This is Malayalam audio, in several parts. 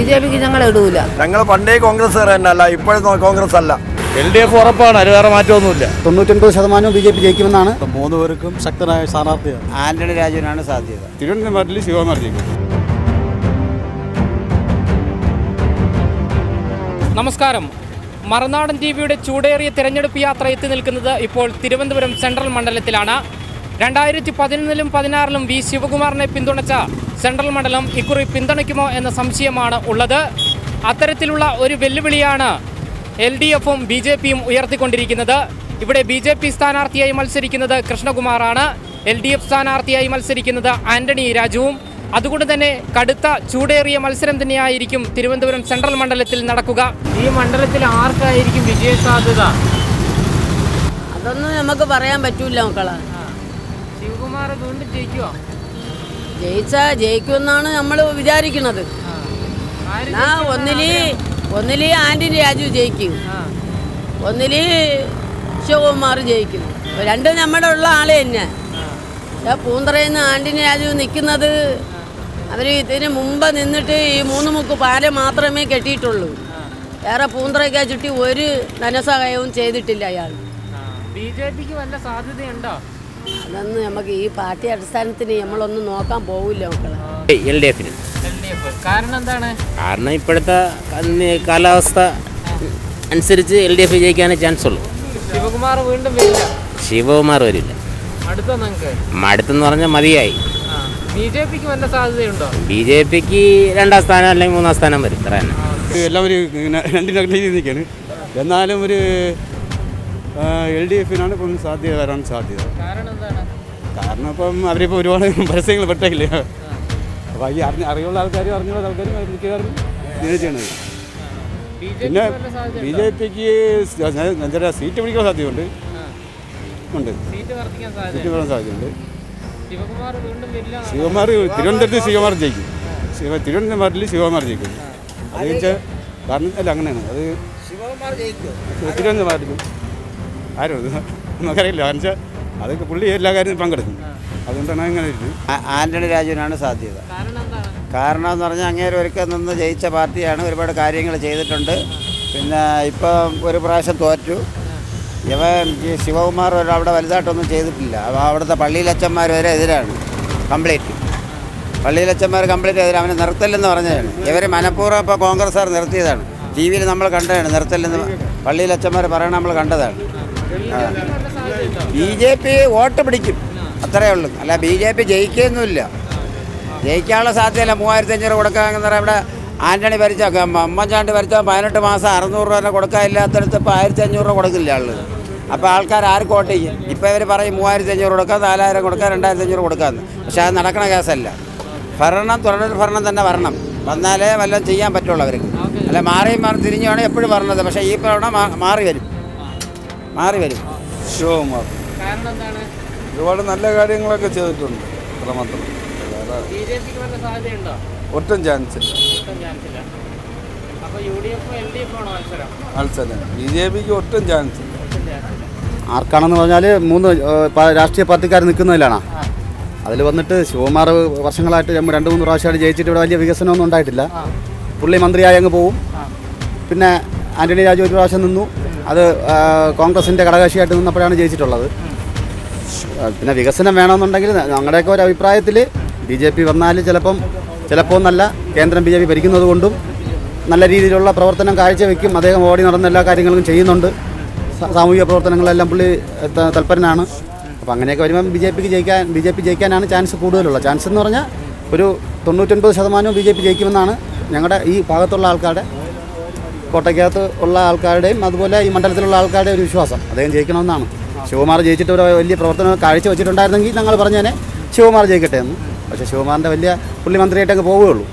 ജെ പിക്ക് ഞങ്ങൾ ഇടൂല ഞങ്ങൾ പണ്ടേ കോൺഗ്രസ് തന്നെയല്ല ഇപ്പോഴത്തെ കോൺഗ്രസ് അല്ല എൽ ഡി എഫ് ഉറപ്പാണ് അത് വേറെ മാറ്റമൊന്നുമില്ല തൊണ്ണൂറ്റൊൻപത് ശതമാനവും ബി ജെ പി ജയിക്കുമെന്നാണ് മൂന്ന് പേർക്കും ശക്തനായ സ്ഥാനാർത്ഥിയാണ് ആന്റണി രാജുവിനാണ് സാധ്യത തിരുവനന്തപുരത്തിൽ ശിവകുമാർ ജയിക്കും നമസ്കാരം മറുനാടൻ ടി വിയുടെ ചൂടേറിയ തിരഞ്ഞെടുപ്പ് യാത്ര എത്തി നിൽക്കുന്നത് ഇപ്പോൾ തിരുവനന്തപുരം സെൻട്രൽ മണ്ഡലത്തിലാണ് രണ്ടായിരത്തി പതിനൊന്നിലും പതിനാറിലും വി ശിവകുമാറിനെ പിന്തുണച്ച സെൻട്രൽ മണ്ഡലം ഇക്കുറി പിന്തുണയ്ക്കുമോ എന്ന സംശയമാണ് ഉള്ളത് അത്തരത്തിലുള്ള ഒരു വെല്ലുവിളിയാണ് എൽ ഡി എഫും ബി ജെ പിയും ഉയർത്തിക്കൊണ്ടിരിക്കുന്നത് ഇവിടെ ബി ജെ പി സ്ഥാനാർത്ഥിയായി മത്സരിക്കുന്നത് കൃഷ്ണകുമാറാണ് എൽ ഡി എഫ് സ്ഥാനാർത്ഥിയായി മത്സരിക്കുന്നത് ആന്റണി രാജുവും അതുകൊണ്ട് തന്നെ കടുത്ത ചൂടേറിയ മത്സരം തന്നെയായിരിക്കും തിരുവനന്തപുരം സെൻട്രൽ മണ്ഡലത്തിൽ നടക്കുക ഈ മണ്ഡലത്തിൽ ആർക്കായിരിക്കും വിജയ സാധ്യത അതൊന്നും നമുക്ക് പറയാൻ പറ്റൂല മക്കളെ ശിവകുമാർ വീണ്ടും ജയിക്കുമോ ജയിച്ചാ ജയിക്കുമെന്നാണ് നമ്മൾ വിചാരിക്കുന്നത് ആ ഒന്നില് ഒന്നില് ആന്റണി രാജു ജയിക്കും ഒന്നില് ശിവകുമാർ ജയിക്കും രണ്ടും നമ്മുടെ ഉള്ള ആള് തന്നെ ആ പൂന്തറയിൽ നിന്ന് ആന്റണി രാജു നിൽക്കുന്നത് അവർ ഇതിന് മുമ്പ് നിന്നിട്ട് ഈ മൂന്ന് മുക്ക് പാല മാത്രമേ കെട്ടിയിട്ടുള്ളൂ വേറെ പൂന്തറയ്ക്കാ ചുറ്റി ഒരു ധനസഹായവും ചെയ്തിട്ടില്ല അയാൾ ബി ജെ പിക്ക് വല്ല സാധ്യതയുണ്ടോ അതൊന്നും നമുക്ക് ഈ പാർട്ടി അടിസ്ഥാനത്തിന് നമ്മളൊന്നും നോക്കാൻ പോവില്ല മക്കളെ എൽ ഡി എഫിന് എൽ ഡി എഫ് കാരണം എന്താണ് കാരണം ഇപ്പോഴത്തെ ക- കാലാവസ്ഥ അനുസരിച്ച് എൽ ഡി എഫ് ജയിക്കാനേ ചാൻസ് ഉള്ളൂ ശിവകുമാർ വീണ്ടും വരില്ല ശിവകുമാർ വരില്ല അടുത്ത നിങ്ങൾക്ക് മടുത്തെന്ന് പറഞ്ഞാൽ മതിയായി ബി ജെ പിക്ക് വല്ല സാധ്യതയുണ്ടോ ബി ജെ പിക്ക് രണ്ടാം സ്ഥാനം അല്ലെങ്കിൽ മൂന്നാം സ്ഥാനം വരും ഇത്ര തന്നെ എല്ലാവരും ഇങ്ങനെ രണ്ടിനും രീതിയിൽ നിൽക്കുകയാണ് എന്നാലും ഒരു എൽ ഡി എഫിനാണ് ഇപ്പം സാധ്യത വരാൻ സാധ്യത കാരണം എന്താണ് കാരണം ഇപ്പം അവരിപ്പോൾ ഒരുപാട് പരസ്യങ്ങൾ പെട്ടില്ലേ അപ്പോൾ ഈ അറിഞ്ഞ അറിയുള്ള ആൾക്കാരും അറിഞ്ഞുള്ള ആൾക്കാരും മിക്കവാറും ഇങ്ങനെ ചെയ്യണത് ബി ജെ പിന്നെ പിക്ക് വല്ല സാധ്യത ബി ജെ പിക്ക് എന്താ സീറ്റ് പിടിക്കാൻ സാധ്യതയുണ്ട് ഉണ്ട് സീറ്റ് വർദ്ധിക്കാൻ സീറ്റ് സാധ്യത പിടിക്കാൻ സാധ്യതയുണ്ട് ശിവകുമാർ വീണ്ടും വരില്ല ശിവകുമാർ തിരുവനന്തപുരത്ത് ശിവകുമാർ ജയിക്കും ശിവ തിരുവനന്തപുരത്തിൽ ശിവകുമാർ ജയിക്കും അത് വെച്ചാൽ കാരണം അല്ല അങ്ങനെയാണ് അത് തിരുവനന്തപുരത്ത് ആരും അത് നമുക്കറിയില്ല കാരണം വെച്ചാൽ അതൊക്കെ പുള്ളി എല്ലാ കാര്യത്തിലും പങ്കെടുക്കും അതുകൊണ്ടാണ് അങ്ങനെ ഇരിക്കുന്നത് ആ- ആന്റണി രാജുവിനാണ് സാധ്യത കാരണം എന്താണ് കാരണം എന്ന് പറഞ്ഞാൽ അങ്ങേര് ഒരിക്കൽ നിന്ന് ജയിച്ച പാർട്ടിയാണ് ഒരുപാട് കാര്യങ്ങൾ ചെയ്തിട്ടുണ്ട് പിന്നെ ഇപ്പം ഒരു പ്രാവശ്യം തോറ്റു ഇവൻ ഈ ശിവകുമാർ ഒരു അവിടെ വലുതായിട്ടൊന്നും ചെയ്തിട്ടില്ല അവ അവിടുത്തെ പള്ളിയിലച്ചന്മാർ വരെ എതിരാണ് കംപ്ലീറ്റ് പള്ളിയിലച്ചന്മാർ കംപ്ലീറ്റ് എതിരാണ് അവനെ നിർത്തല്ലെന്ന് പറഞ്ഞതാണ് ഇവർ മനഃപൂർവ്വം ഇപ്പോൾ കോൺഗ്രസ്സുകാർ നിർത്തിയതാണ് ടി വിയിൽ നമ്മൾ കണ്ടതാണ് നിർത്തല്ലെന്ന് പള്ളിയിലച്ചന്മാർ പറയണ നമ്മൾ കണ്ടതാണ് ബി ജെ പി വോട്ട് പിടിക്കും അത്രയേ ഉള്ളൂ അല്ല ബി ജെ പി ജയിക്കുകയൊന്നുമില്ല ജയിക്കാനുള്ള സാധ്യതയില്ല മൂവായിരത്തി അഞ്ഞൂറ് കൊടുക്കാമെന്ന് പറഞ്ഞാൽ ഇവിടെ ആന്റണി ഭരിച്ച ഉമ്മൻചാണ്ടി ഭരിച്ച പതിനെട്ട് മാസം അറുന്നൂറ് രൂപ തന്നെ കൊടുക്കാനില്ലാത്തടത്ത് ഇപ്പോൾ ആയിരത്തി അഞ്ഞൂറ് രൂപ കൊടുക്കില്ല ആള് അപ്പോൾ ആൾക്കാർ ആർക്ക് വോട്ട് ചെയ്യും ഇപ്പോൾ ഇവർ പറയും മൂവായിരത്തി അഞ്ഞൂറ് കൊടുക്കാം നാലായിരം കൊടുക്കാം രണ്ടായിരത്തി അഞ്ഞൂറ് കൊടുക്കാമെന്ന് പക്ഷേ അത് നടക്കണ കേസല്ല ഭരണം തുടർ ഭരണം തന്നെ വരണം വന്നാലേ വല്ലതും ചെയ്യാൻ പറ്റുള്ളൂ അവർക്ക് അല്ല മാറിയും മാറി തിരിഞ്ഞു വേണം എപ്പോഴും പറഞ്ഞത് പക്ഷേ ഈ തവണ മാ- മാറി വരും മാറി വരും ശിവകുമാർ കാരണം എന്താണ് ഒരുപാട് നല്ല കാര്യങ്ങളൊക്കെ ചെയ്തിട്ടുണ്ട് അത്രമാത്രം ബി ജെ പിക്ക് വല്ല സാധ്യതയുണ്ടോ ഒട്ടും ചാൻസ് ഒട്ടും ചാൻസ് ഇല്ല അപ്പൊ U D F L D F ആണോ മത്സരം മത്സരം ബി ജെ പിക്ക് ഒട്ടും ചാൻസ് ഒട്ടും ചാൻസ് ഇല്ല ആർക്കാണെന്ന് പറഞ്ഞാൽ മൂന്ന് ഏഹ്, പ- രാഷ്ട്രീയ പാർട്ടിക്കാർ നിൽക്കുന്നതിലാണ് അതിൽ വന്നിട്ട് ശിവകുമാർ വർഷങ്ങളായിട്ട് നമ്മൾ രണ്ട് മൂന്ന് പ്രാവശ്യമായിട്ട് ജയിച്ചിട്ട് ഇവിടെ വലിയ വികസനമൊന്നും ഉണ്ടായിട്ടില്ല പുള്ളി മന്ത്രിയായി അങ്ങ് പോവും പിന്നെ ആന്റണി രാജു ഒരു പ്രാവശ്യം നിന്നു അത് ആ, കോൺഗ്രസിൻ്റെ ഘടകകക്ഷിയായിട്ട് നിന്നപ്പോഴാണ് ജയിച്ചിട്ടുള്ളത് ആ, പിന്നെ വികസനം വേണമെന്നുണ്ടെങ്കിൽ ഞങ്ങളുടെയൊക്കെ ഒരു അഭിപ്രായത്തിൽ ബി ജെ പി വന്നാൽ ചിലപ്പം ചിലപ്പോൾ നല്ല കേന്ദ്രം ബി ജെ പി ഭരിക്കുന്നത് കൊണ്ടും നല്ല രീതിയിലുള്ള പ്രവർത്തനം കാഴ്ചവെക്കും അദ്ദേഹം ഓടി നടന്ന എല്ലാ കാര്യങ്ങളും ചെയ്യുന്നുണ്ട് സ- സാമൂഹിക പ്രവർത്തനങ്ങളെല്ലാം പുള്ളി ഏ, ത- തൽപരനാണ് അപ്പോൾ അങ്ങനെയൊക്കെ വരുമ്പം ബി ജെ പിക്ക് ജയിക്കാൻ ബി ജെ പി ജയിക്കാനാണ് ചാൻസ് കൂടുതലുള്ള ചാൻസ് എന്ന് പറഞ്ഞാൽ ഒരു തൊണ്ണൂറ്റൊൻപത് ശതമാനവും ബി ജെ പി ജയിക്കുമെന്നാണ് ഞങ്ങളുടെ ഈ ഭാഗത്തുള്ള ആൾക്കാരുടെ കോട്ടയ്ക്കകത്ത് ഉള്ള ആൾക്കാരുടെയും അതുപോലെ ഈ മണ്ഡലത്തിലുള്ള ആൾക്കാരുടെ ഒരു വിശ്വാസം അദ്ദേഹം ജയിക്കണമെന്നാണ് ശിവകുമാർ ജയിച്ചിട്ട് ഒരു വലിയ പ്രവർത്തനം കാഴ്ച വെച്ചിട്ടുണ്ടായിരുന്നെങ്കിൽ ഞങ്ങൾ പറഞ്ഞേനെ ശിവകുമാർ ജയിക്കട്ടെ എന്ന് പക്ഷേ ശിവകുമാറിൻ്റെ വലിയ പുള്ളി മന്ത്രിയായിട്ടങ്ങ് പോവുകയുള്ളൂ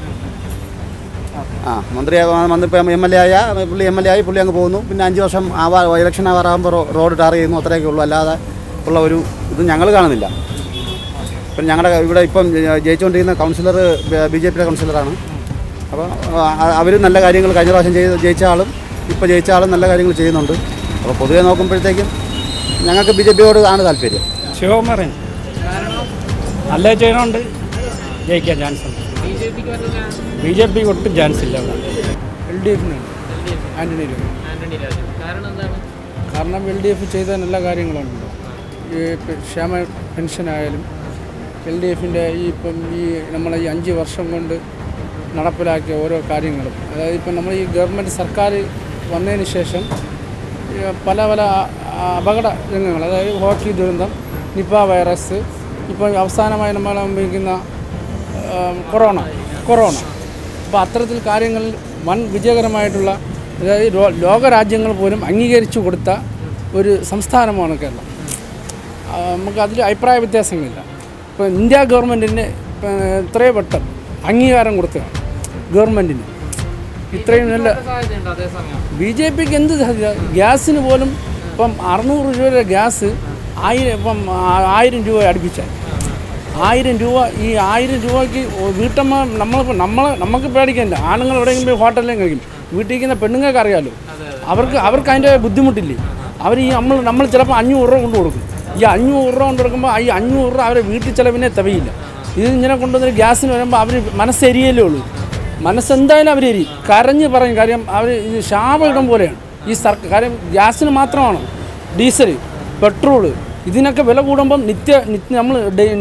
ആ മന്ത്രി മന്ത്രി ഇപ്പം എം എൽ എ ആയ പുള്ളി എം എൽ എ ആയി പുള്ളി അങ്ങ് പോകുന്നു പിന്നെ അഞ്ച് വർഷം ആവാ ഇലക്ഷൻ ആവാറാകുമ്പോൾ റോഡ് ടാർ ചെയ്യുന്നു അത്രയൊക്കെ ഉള്ളൂ അല്ലാതെ ഉള്ള ഒരു ഇത് ഞങ്ങൾ കാണുന്നില്ല ഇപ്പം ഞങ്ങളുടെ ഇവിടെ ഇപ്പം ജയിച്ചുകൊണ്ടിരിക്കുന്ന കൗൺസിലർ ബി ജെ പിയുടെ കൗൺസിലറാണ് അപ്പോൾ അവർ നല്ല കാര്യങ്ങൾ കഴിഞ്ഞ പ്രാവശ്യം ചെയ്ത് ജയിച്ച ആളും ഇപ്പോൾ ജയിച്ച ആളും നല്ല കാര്യങ്ങൾ ചെയ്യുന്നുണ്ട് അപ്പോൾ പൊതുവെ നോക്കുമ്പോഴത്തേക്കും ഞങ്ങൾക്ക് ബി ജെ പിയോട് ആണ് താല്പര്യം ശിവകുമാരൻ നല്ല ചെയ്യണമുണ്ട് ജയിക്കാൻ ചാൻസ് ഉണ്ട് ബി ജെ പിക്ക് വല്ല ചാൻസ് ബി ജെ പിക്ക് ഒട്ടും ചാൻസ് ഇല്ല അവിടെ എൽ ഡി എഫിനാണ് ആൻ്റണി രവി ആന്റണി രാജു കാരണം എന്താണ് കാരണം എൽ ഡി എഫ് ചെയ്ത നല്ല കാര്യങ്ങളുണ്ട് ഈ പെ- ക്ഷേമ പെൻഷനായാലും എൽ ഡി എഫിൻ്റെ ഈ ഇപ്പം ഈ നമ്മളെ ഈ അഞ്ച് വർഷം കൊണ്ട് നടപ്പിലാക്കിയ ഓരോ കാര്യങ്ങളും അതായത് ഇപ്പം നമ്മൾ ഈ ഗവൺമെൻറ് സർക്കാർ വന്നതിന് ശേഷം ഈ പല പല അ- അപകട രംഗങ്ങൾ അതായത് ഹോക്കി ദുരന്തം നിപ്പ വൈറസ് ഇപ്പോൾ അവസാനമായി നമ്മൾ അനുഭവിക്കുന്ന ആ, കൊറോണ കൊറോണ അപ്പോൾ അത്തരത്തിൽ കാര്യങ്ങളിൽ വൻ വിജയകരമായിട്ടുള്ള അതായത് ലോ- ലോകരാജ്യങ്ങൾ പോലും അംഗീകരിച്ചു കൊടുത്ത ഒരു സംസ്ഥാനമാണ് കേരളം ആ, നമുക്ക് അതിൽ അഭിപ്രായ വ്യത്യാസങ്ങളില്ല ഇപ്പോൾ ഇന്ത്യ ഗവൺമെൻറ്റിന് ഇത്രയും വട്ടം അംഗീകാരം കൊടുത്തതാണ് ഗവൺമെൻറ്റിന് ഇത്രയും നല്ല സാധ്യതയുണ്ട് അതേസമയം ബി ജെ പിക്ക് എന്ത് സാധ്യത ഗ്യാസിന് പോലും ഇപ്പം അറുന്നൂറ് രൂപയുടെ ഗ്യാസ് ആയിരം ഇപ്പം ആ- ആയിരം രൂപ അടുപ്പിച്ചാൽ ആയിരം രൂപ ഈ ആയിരം രൂപയ്ക്ക് ഒ- വീട്ടമ്മ നമ്മൾ നമ്മൾ നമുക്ക് പേടിക്കണ്ട ആണുങ്ങൾ എവിടെയെങ്കിലും പോയി ഹോട്ടലിലും കഴിക്കും വീട്ടിൽ ഇരിക്കുന്ന പെണ്ണുങ്ങൾക്ക് അറിയാമല്ലോ അവർക്ക് അവർക്ക് അതിൻ്റെ ബുദ്ധിമുട്ടില്ലേ അവർ ഈ നമ്മൾ നമ്മൾ ചിലപ്പോൾ അഞ്ഞൂറ് രൂപ കൊണ്ട് കൊടുക്കും ഈ അഞ്ഞൂറ് രൂപ കൊണ്ട് കൊടുക്കുമ്പോൾ ഈ അഞ്ഞൂറ് രൂപ അവരെ വീട്ടിൽ ചിലവിനെ തവയില്ല ഇത് ഇങ്ങനെ കൊണ്ടുവന്നൊരു ഗ്യാസിന് വരുമ്പോൾ അവർ മനസ്സെരിയല്ലേ ഉള്ളൂ മനസ്സെന്തായാലും അവർ എരി കരഞ്ഞ് പറയും കാര്യം അവർ ഇത് ശാപയിടം പോലെയാണ് ഈ സർക്കാർ കാര്യം ഗ്യാസിന് മാത്രമാണ് ഡീസൽ പെട്രോള് ഇതിനൊക്കെ വില കൂടുമ്പം നിത്യ നിത്യ നമ്മൾ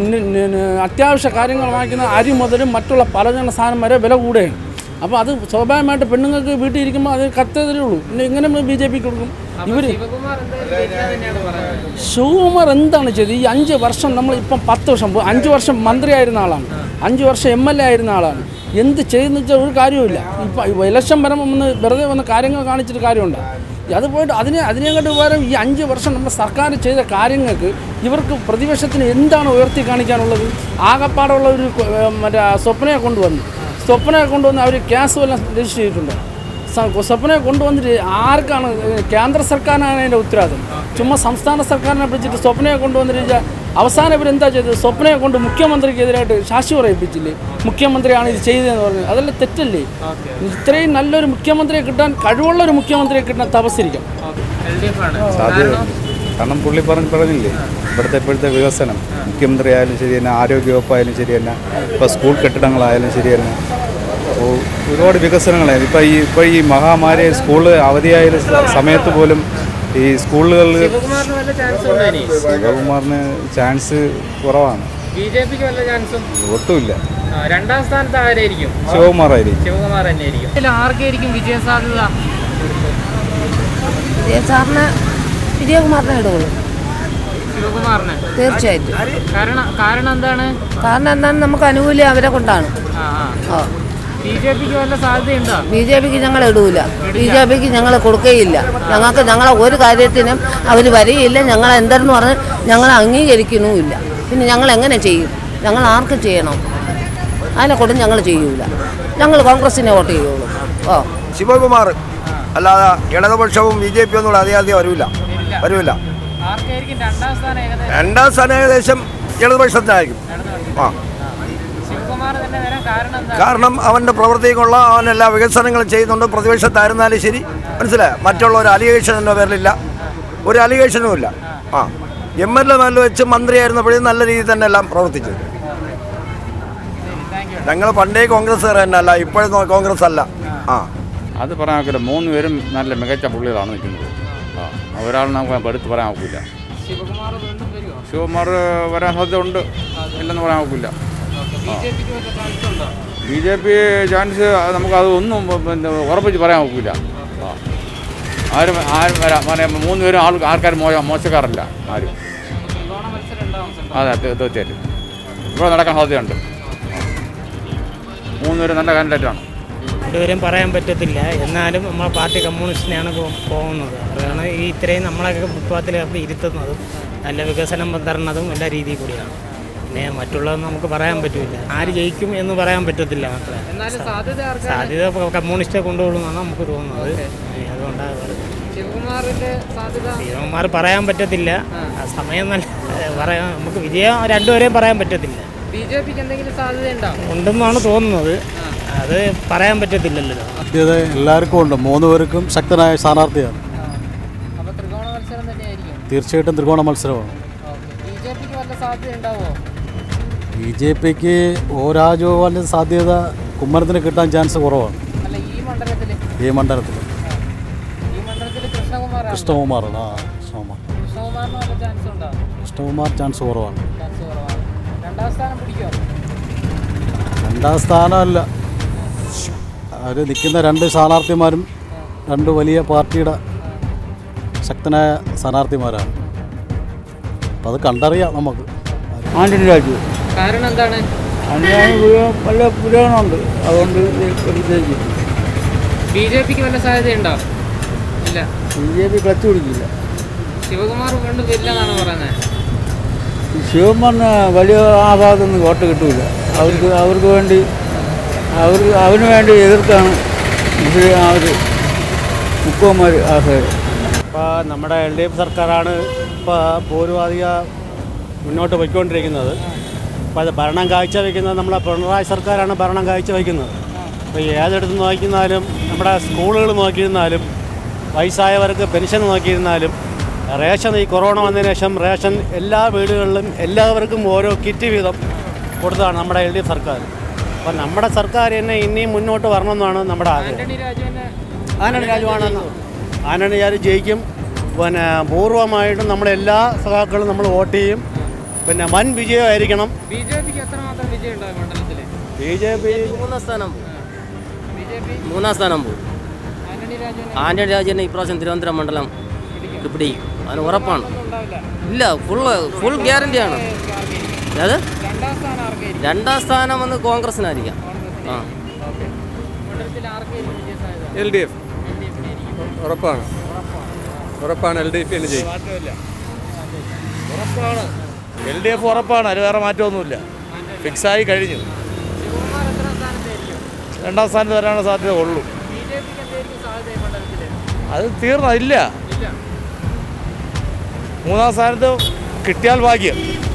അത്യാവശ്യ കാര്യങ്ങൾ വാങ്ങിക്കുന്ന അരി മുതലും മറ്റുള്ള പലചരണ സാധനം വരെ വില കൂടുകയാണ് അപ്പോൾ അത് സ്വാഭാവികമായിട്ട് പെണ്ണുങ്ങൾക്ക് വീട്ടിൽ ഇരിക്കുമ്പോൾ അത് കത്തതേ ഉള്ളൂ പിന്നെ ഇങ്ങനെ ബി ജെ പിക്ക് കൊടുക്കും ഇവർ ശിവകുമാർ എന്തായാലും ജയിക്കാൻ തന്നെയാണ് പറയുന്നത് ശിവകുമാർ എന്താണ് ചെയ്തത് ഈ അഞ്ച് വർഷം നമ്മൾ ഇപ്പം പത്ത് വർഷം പോ- അഞ്ച് വർഷം മന്ത്രിയായിരുന്ന ആളാണ് അഞ്ച് വർഷം എം എൽ എ ആയിരുന്ന ആളാണ് എന്ത് ചെയ്യുന്ന വെച്ചാൽ ഒരു കാര്യമില്ല ഇപ്പം ഇലക്ഷൻ വരുമ്പോൾ വന്ന് വെറുതെ വന്ന് കാര്യങ്ങൾ കാണിച്ചിട്ട് കാര്യമുണ്ട് അത് പോയിട്ട് അതിനെ അതിനെക്കാട്ട് പകരം ഈ അഞ്ച് വർഷം നമ്മുടെ സർക്കാർ ചെയ്ത കാര്യങ്ങൾക്ക് ഇവർക്ക് പ്രതിപക്ഷത്തിന് എന്താണ് ഉയർത്തി കാണിക്കാനുള്ളത് ആകപ്പാടുള്ള ഒരു കൊ- ഏ, മറ്റേ സ്വപ്നയെ കൊണ്ടുവന്നു സ്വപ്നയെ കൊണ്ടുവന്ന് അവർ ക്യാസ് വല്ലതും രജിസ്റ്റർ ചെയ്തിട്ടുണ്ടോ സ- സ്വപ്നയെ കൊണ്ടുവന്നിട്ട് ആർക്കാണ് ഏഹ് കേന്ദ്ര സർക്കാരിനാണ് അതിൻ്റെ ഉത്തരവാദിത്വം ചുമ്മാ സംസ്ഥാന സർക്കാരിനെ പിടിച്ചിട്ട് സ്വപ്നയെ കൊണ്ടുവന്നിട്ട് അവസാനം ഇവരെന്താ ചെയ്തത് സ്വപ്നയെ കൊണ്ട് മുഖ്യമന്ത്രിക്കെതിരായിട്ട് ശാശി പറയിപ്പിച്ചില്ലേ മുഖ്യമന്ത്രിയാണ് ഇത് ചെയ്തതെന്ന് പറഞ്ഞത് അതെല്ലാം തെറ്റല്ലേ ഇത്രയും നല്ലൊരു മുഖ്യമന്ത്രിയെ കിട്ടാൻ കഴിവുള്ള ഒരു മുഖ്യമന്ത്രിയെ കിട്ടാൻ തപസ്സിരിക്കും എൽ ഡി എഫ് ആണ് സാധ്യതയുണ്ട് കാരണം പുള്ളി പറഞ്ഞ് പറഞ്ഞില്ലേ ഇവിടുത്തെ ഇപ്പോഴത്തെ വികസനം മുഖ്യമന്ത്രി ആയാലും ശരി തന്നെ ആരോഗ്യവകുപ്പായാലും ശരി തന്നെ ഇപ്പോൾ സ്കൂൾ കെട്ടിടങ്ങളായാലും ശരി തന്നെ അപ്പോൾ ഒരുപാട് വികസനങ്ങളായിരുന്നു ഇപ്പോൾ ഈ ഇപ്പോൾ ഈ മഹാമാരി സ്കൂൾ അവധിയായ സ- സമയത്ത് പോലും ഈ സ്കൂളുകളിൽ ശിവകുമാറിന് വല്ല ചാൻസ് ഉണ്ടോ ഇനി ശിവകുമാറിന് ചാൻസ് കുറവാണ് ബി ജെ പിക്ക് വല്ല ചാൻസും ഒട്ടുമില്ല ആ, രണ്ടാം സ്ഥാനത്ത് ആരായിരിക്കും ശിവകുമാറായിരിക്കും ശിവകുമാർ തന്നെയായിരിക്കും ഇതിൽ ആർക്കായിരിക്കും വിജയ സാധ്യത സാറിന് വിജയകുമാറിനെ ഇടുള്ളൂ ശിവകുമാറിന് തീർച്ചയായിട്ടും കാരണം കാരണം എന്താണ് കാരണം എന്താണ് നമുക്ക് അനുകൂല്യം അവരെ കൊണ്ടാണ് ആ ആ ആ ബി ജെ പിക്ക് വല്ല സാധ്യതയുണ്ടോ ബി ജെ പിക്ക് ഞങ്ങൾ ഇടൂല ബി ജെ പിക്ക് ഞങ്ങൾ കൊടുക്കുകയില്ല ഞങ്ങൾക്ക് ഞങ്ങളെ ഒരു കാര്യത്തിനും അവർ വരികയില്ല ഞങ്ങൾ എന്തെന്ന് പറഞ്ഞ് ഞങ്ങൾ അംഗീകരിക്കുന്നുമില്ല പിന്നെ ഞങ്ങൾ എങ്ങനെ ചെയ്യും ഞങ്ങൾ ആർക്ക് ചെയ്യണം അതിനെ കൊണ്ട് ഞങ്ങൾ ചെയ്യൂല ഞങ്ങൾ കോൺഗ്രസിനെ വോട്ട് ചെയ്യുള്ളൂ ഓ ശിവകുമാർ അല്ലാതെ ഇടതുപക്ഷവും ബി ജെ പി ഒന്നും കൂടെ അധികം വരില്ല വരില്ല ആർക്കായിരിക്കും രണ്ടാം സ്ഥാനം ഏകദേശം രണ്ടാം സ്ഥാനം ഏകദേശം ഇടതുപക്ഷത്തിനായിരിക്കും ആ ശിവകുമാർ തന്നെ വരാൻ കാരണം എന്താ കാരണം അവൻ്റെ പ്രവൃത്തിക്കുള്ള അവൻ എല്ലാ വികസനങ്ങളും ചെയ്യുന്നുണ്ട് പ്രതിപക്ഷത്തായിരുന്നാലും ശരി മനസ്സിലായോ മറ്റുള്ള ഒരു അലിഗേഷൻ എൻ്റെ പേരിലില്ല ഒരു അലിഗേഷനും ഇല്ല ആ എം എൽ എ നല്ല വെച്ച് മന്ത്രിയായിരുന്നപ്പോഴും നല്ല രീതിയിൽ തന്നെ എല്ലാം പ്രവർത്തിച്ചു ഞങ്ങൾ പണ്ടേ കോൺഗ്രസ്സുകാർ തന്നെ അല്ല ഇപ്പോഴത്തെ കോൺഗ്രസ് അല്ല ആ അത് പറയാൻ ഒക്കില്ല മൂന്ന് പേരും നല്ല മികച്ച പുള്ളികളാണ് നിൽക്കുന്നത് ആ ഒരാൾ നമുക്ക് എടുത്ത് പറയാൻ ഒക്കില്ല ശിവകുമാർ വീണ്ടും വരുമോ ശിവകുമാർ വരാൻ സാധ്യത ഉണ്ട് ഇല്ലെന്ന് പറയാൻ ഒക്കില്ല ബി ജെ പിക്ക് വല്ല ചാൻസ് ഉണ്ടോ ബി ജെ പി ചാൻസ് നമുക്ക് അത് ഒന്നും പിന്നെ ഉറപ്പിച്ച് പറയാൻ ഒക്കില്ല ആ ആരും ആരും വരാം പറയാം മൂന്ന് പേരും ആൾ ആൾക്കാർ മോ മോശക്കാരല്ല ആരും ത്രികോണ മത്സരം ഉണ്ടാവും സംഭവം. അതെ തീ- തീർച്ചയായിട്ടും ഇവിടെ നടക്കാൻ സാധ്യതയുണ്ട് മൂന്ന് പേരും നല്ല കാൻഡിഡേറ്റാണ് രണ്ടുപേരും പറയാൻ പറ്റത്തില്ല എന്നാലും നമ്മൾ പാർട്ടി കമ്മ്യൂണിസ്റ്റിനെയാണ് പോ- പോകുന്നത് അതാണ് ഈ ഇത്രയും നമ്മളൊക്കെ ഫുട്പാത്തിലൊക്കെ ഇരുത്തുന്നതും നല്ല വികസനം തരുന്നതും എല്ലാ രീതിയിൽ കൂടിയാണ് പിന്നെ മറ്റുള്ളതൊന്നും നമുക്ക് പറയാൻ പറ്റില്ല ആര് ജയിക്കും എന്ന് പറയാൻ പറ്റത്തില്ല മക്കളെ എന്നാലും സാധ്യത ആർക്കാണ് സാധ്യത ഇപ്പോൾ കമ്മ്യൂണിസ്റ്റെ കൊണ്ടുപോകുമെന്നാണ് നമുക്ക് തോന്നുന്നത് അതുകൊണ്ടാണ് പറയുന്നത് ശിവകുമാറിന്റെ സാധ്യത ശിവകുമാർ പറയാൻ പറ്റത്തില്ല ആ സമയം നല്ല പറയാൻ നമുക്ക് വിജയം രണ്ടുപേരെയും പറയാൻ പറ്റത്തില്ല ബി ജെ പിക്ക് എന്തെങ്കിലും സാധ്യത ഉണ്ടോ ഉണ്ടെന്നാണ് തോന്നുന്നത് അത് പറയാൻ പറ്റത്തില്ലല്ലോ സാധ്യത എല്ലാവർക്കും ഉണ്ട് മൂന്ന് പേർക്കും ശക്തനായ സ്ഥാനാർത്ഥിയാണ് അപ്പൊ ത്രികോണ മത്സരം തന്നെയായിരിക്കും തീർച്ചയായിട്ടും ത്രികോണ മത്സരമാണ് ബി ജെ പിക്ക് വല്ല സാധ്യത ഉണ്ടാവോ ബി ജെ പിക്ക് ഒ രാജഗോപാലിൻ്റെ സാധ്യത കുമ്മനത്തിന് കിട്ടാൻ ചാൻസ് കുറവാണ് അല്ല ഈ മണ്ഡലത്തിൽ ഈ മണ്ഡലത്തിൽ ഈ മണ്ഡലത്തിൽ കൃഷ്ണകുമാറാണ് കൃഷ്ണകുമാറാണ് ആ കൃഷ്ണകുമാർ കൃഷ്ണകുമാറിന് വല്ല ചാൻസ് ഉണ്ടോ കൃഷ്ണകുമാർ ചാൻസ് കുറവാണ് ചാൻസ് കുറവാണ് രണ്ടാം സ്ഥാനം പിടിക്കുമോ രണ്ടാം സ്ഥാനമല്ല അവർ നിൽക്കുന്ന രണ്ട് സ്ഥാനാർത്ഥിമാരും രണ്ട് വലിയ പാർട്ടിയുടെ ശക്തനായ സ്ഥാനാർത്ഥിമാരാണ് അപ്പം അത് കണ്ടറിയാം നമുക്ക് ആന്റണി രാജു കാരണം എന്താണ് അതിന് വല്ല പുരോഗമനമുണ്ട് അതുകൊണ്ട് വിജയിക്കും ബി ജെ പിക്ക് വല്ല സാധ്യതയുണ്ടോ ഇല്ല ബി ജെ പി ക്ലച്ച് പിടിക്കില്ല ശിവകുമാർ വീണ്ടും വരില്ലെന്നാണ് പറയുന്നത് ശിവമന് വലിയ ആ ഭാഗത്തൊന്നും വോട്ട് കിട്ടൂല അവർക്ക് അവർക്ക് വേണ്ടി അവർക്ക് അവന് വേണ്ടി എതിർക്കാണ് മുസ്ലിം ആ ഒരു മുക്കോമാർ ആ സൈഡ് ഇപ്പോൾ നമ്മുടെ എൽ ഡി എഫ് സർക്കാരാണ് ഇപ്പോൾ പൂർവാധിക മുന്നോട്ട് പോയിക്കൊണ്ടിരിക്കുന്നത് അപ്പോൾ അത് ഭരണം കാഴ്ചവെക്കുന്നത് നമ്മളെ പിണറായി സർക്കാരാണ് ഭരണം കാഴ്ചവെക്കുന്നത് അപ്പോൾ ഏതെടുത്ത് നോക്കിയിരുന്നാലും നമ്മുടെ സ്കൂളുകൾ നോക്കിയിരുന്നാലും വയസ്സായവർക്ക് പെൻഷൻ നോക്കിയിരുന്നാലും റേഷൻ ഈ കൊറോണ വന്നതിന് ശേഷം റേഷൻ എല്ലാ വീടുകളിലും എല്ലാവർക്കും ഓരോ കിറ്റ് വീതം കൊടുത്തതാണ് നമ്മുടെ എൽ ഡി എഫ് സർക്കാർ അപ്പോൾ നമ്മുടെ സർക്കാർ തന്നെ ഇനിയും മുന്നോട്ട് വരണമെന്നാണ് നമ്മുടെ ആഗ്രഹം ആന്റണി രാജുവിനെ ആനണി രാജുവാണെന്ന് ആനണി രാജു ജയിക്കും പിന്നെ പൂർവ്വമായിട്ടും നമ്മളെല്ലാ സഖാക്കളും നമ്മൾ വോട്ട് ചെയ്യും പിന്നെ വൻ വിജയമായിരിക്കണം ബി ജെ പിക്ക് എത്രമാത്രം വിജയം ഉണ്ടാവും മണ്ഡലത്തിൽ ബി ജെ പി മൂന്നാം സ്ഥാനം ബി ജെ പി മൂന്നാം സ്ഥാനം പോകും ആന്റണി രാജുവിനെ ആന്റണി രാജനെ ഇപ്രാവശ്യം തിരുവനന്തപുരം മണ്ഡലം പിടിക്കും അതിന് ഉറപ്പാണ് ഉണ്ടാവില്ല ഇല്ല ഫുള്ള് ഫുൾ ഗ്യാരണ്ടിയാണ് അത് രണ്ടാം സ്ഥാനം ആർക്കായിരിക്കും രണ്ടാം സ്ഥാനം വന്ന് കോൺഗ്രസിനായിരിക്കാം ആ മണ്ഡലത്തിൽ ആർക്കായിരിക്കും വിജയ സാധ്യത എൽ ഡി എഫ് ഉറപ്പാണ് ഉറപ്പാണ് എൽ ഡി എഫ് തന്നെ ചെയ്യും ഉറപ്പാണ് എൽ ഡി എഫ് ഉറപ്പാണ് അതിൽ വേറെ മാറ്റമൊന്നുമില്ല ഫിക്സായി കഴിഞ്ഞു ശിവകുമാർ എത്ര സ്ഥാനത്തായിരിക്കും രണ്ടാം സ്ഥാനത്ത് വരാനുള്ള സാധ്യത ഉള്ളൂ ബി ജെ പിക്ക് എന്തായിരിക്കും സാധ്യത ഈ മണ്ഡലത്തിൽ അത് തീർന്ന ഇല്ല ഇല്ല മൂന്നാം സ്ഥാനത്ത് കിട്ടിയാൽ ഭാഗ്യം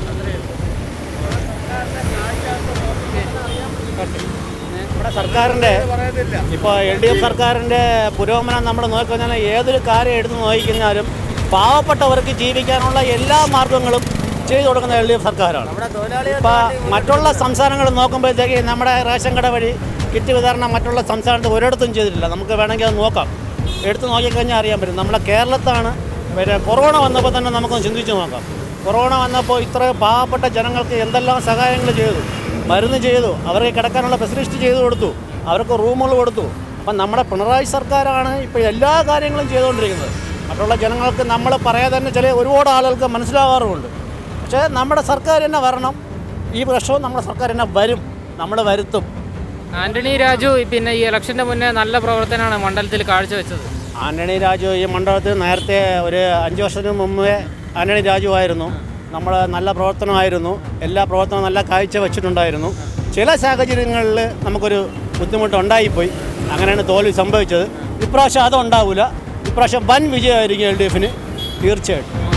നമ്മുടെ സർക്കാരിൻ്റെ ഇപ്പോൾ എൽ ഡി എഫ് സർക്കാരിൻ്റെ പുരോഗമനം നമ്മൾ നോക്കിക്കഴിഞ്ഞാൽ ഏതൊരു കാര്യം എടുത്ത് നോക്കിക്കഴിഞ്ഞാലും പാവപ്പെട്ടവർക്ക് ജീവിക്കാനുള്ള എല്ലാ മാർഗങ്ങളും ചെയ്തു കൊടുക്കുന്ന എൽ ഡി എഫ് സർക്കാരാണ് ഇപ്പോൾ മറ്റുള്ള സംസ്ഥാനങ്ങൾ നോക്കുമ്പോഴത്തേക്ക് നമ്മുടെ റേഷൻ കട വഴി കിറ്റ് വിതരണം മറ്റുള്ള സംസ്ഥാനത്ത് ഒരിടത്തും ചെയ്തിട്ടില്ല നമുക്ക് വേണമെങ്കിൽ അത് നോക്കാം എടുത്ത് നോക്കിക്കഴിഞ്ഞാൽ അറിയാൻ പറ്റും നമ്മുടെ കേരളത്താണ് പിന്നെ കൊറോണ വന്നപ്പോൾ തന്നെ നമുക്കൊന്ന് ചിന്തിച്ച് നോക്കാം കൊറോണ വന്നപ്പോൾ ഇത്ര പാവപ്പെട്ട ജനങ്ങൾക്ക് എന്തെല്ലാം സഹായങ്ങൾ ചെയ്തു മരുന്ന് ചെയ്തു അവർക്ക് കിടക്കാനുള്ള ഫെസിലിറ്റി ചെയ്തു കൊടുത്തു അവർക്ക് റൂമുകൾ കൊടുത്തു അപ്പം നമ്മുടെ പിണറായി സർക്കാരാണ് ഇപ്പോൾ എല്ലാ കാര്യങ്ങളും ചെയ്തുകൊണ്ടിരിക്കുന്നത് മറ്റുള്ള ജനങ്ങൾക്ക് നമ്മൾ പറയാതെ തന്നെ ചില ഒരുപാട് ആളുകൾക്ക് മനസ്സിലാകാറുമുണ്ട് പക്ഷേ നമ്മുടെ സർക്കാർ തന്നെ വരണം ഈ വർഷവും നമ്മുടെ സർക്കാർ തന്നെ വരും നമ്മൾ വരുത്തും ആന്റണി രാജു പിന്നെ ഈ ഇലക്ഷന്റെ മുന്നേ നല്ല പ്രവർത്തനമാണ് മണ്ഡലത്തിൽ കാഴ്ചവെച്ചത് ആന്റണി രാജു ഈ മണ്ഡലത്തിൽ നേരത്തെ ഒരു അഞ്ച് വർഷത്തിന് മുമ്പേ ആന്റണി രാജു ആയിരുന്നു നമ്മൾ നല്ല പ്രവർത്തനമായിരുന്നു എല്ലാ പ്രവർത്തനവും നല്ല കാഴ്ച വെച്ചിട്ടുണ്ടായിരുന്നു ചില സാഹചര്യങ്ങളിൽ നമുക്കൊരു ബുദ്ധിമുട്ടുണ്ടായിപ്പോയി അങ്ങനെയാണ് തോൽവി സംഭവിച്ചത് ഇപ്രാവശ്യം അതുണ്ടാവില്ല ഇപ്രാവശ്യം വൻ വിജയമായിരിക്കും എൽ ഡി എഫിന് തീർച്ചയായിട്ടും